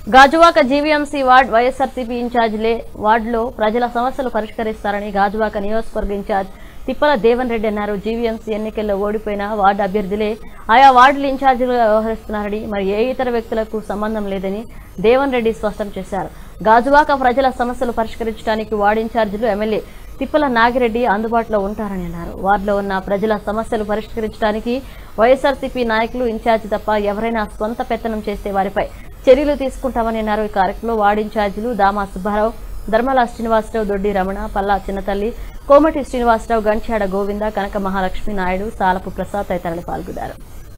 Gajuwaka GVMC ward YSRCP ఇన్ఛార్జిలే వార్డులో ప్రజల సమస్యలు పరిష్కరిస్తారని గాజువాక నియోజకవర్గ ఇన్ఛార్జ్ తిప్పల దేవన్ రెడ్డి అన్నారు జీవీఎంసీ ఎన్నికల్లో ఓడిపోయిన వార్డు అభ్యర్థులే ఆయా వార్డుల ఇన్ఛార్జీలుగా వ్యవహరిస్తున్నారని మరి ఏ ఇతర వ్యక్తులకు సంబంధం లేదని దేవన్ రెడ్డి స్పష్టం చేశారు గాజువాక ప్రజల సమస్యలు పరిష్కరించడానికి వార్డు ఇన్ఛార్జీలు ఎమ్మెల్యే తిప్పల నాగిరెడ్డి అందుబాటులో ఉంటారని అన్నారు వార్డులో ఉన్న ప్రజల సమస్యలు పరిష్కరించడానికి వైఎస్ఆర్సీపీ నాయకులు ఇన్ఛార్జి తప్ప ఎవరైనా స్వంత పెత్తనం చేస్తే వారిపై చర్యలు తీసుకుంటామని అన్నారు ఈ కార్యక్రమంలో వార్డు ఇన్ఛార్జీలు దామా సుబ్బారావు ధర్మల శ్రీనివాసరావు దొడ్డి రమణ పల్లా చిన్నతల్లి కోమటి శ్రీనివాసరావు గంట్యాడ గోవింద కనక మహాలక్ష్మి నాయుడు సాలపు ప్రసాద్ తదితరులు పాల్గొన్నారు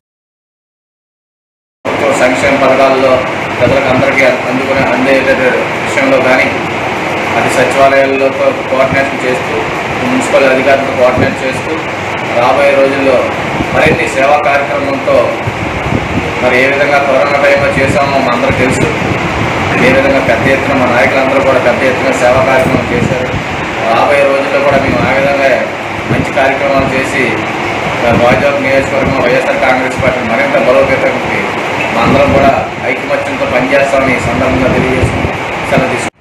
ప్రభుత్వ సంక్షేమ పథకాల్లో ప్రజలకు అందరికీ అందుకునే అందే విషయంలో కానీ అది సచివాలయాల్లో కోఆర్డినేషన్ చేస్తూ మున్సిపల్ అధికారులతో కోఆర్డినేట్ చేస్తూ రాబోయే రోజుల్లో మరిన్ని సేవా కార్యక్రమంతో మరి ఏ విధంగా కరోనా టైంలో చేసామో మా అందరికీ తెలుసు ఏ విధంగా పెద్ద ఎత్తున మా నాయకులందరూ కూడా పెద్ద ఎత్తున సేవా కార్యక్రమం చేశారు రాబోయే రోజుల్లో కూడా మేము ఆ విధంగా మంచి కార్యక్రమాలు చేసి గాజువాక నియోజకవర్గం వైఎస్ఆర్ కాంగ్రెస్ పార్టీ మరింత బలోపేతానికి మా అందరం కూడా ఐకమత్యంతో పనిచేస్తామని ఈ సందర్భంగా తెలియజేసుకుంటాం సెలవు తీసుకుంటాం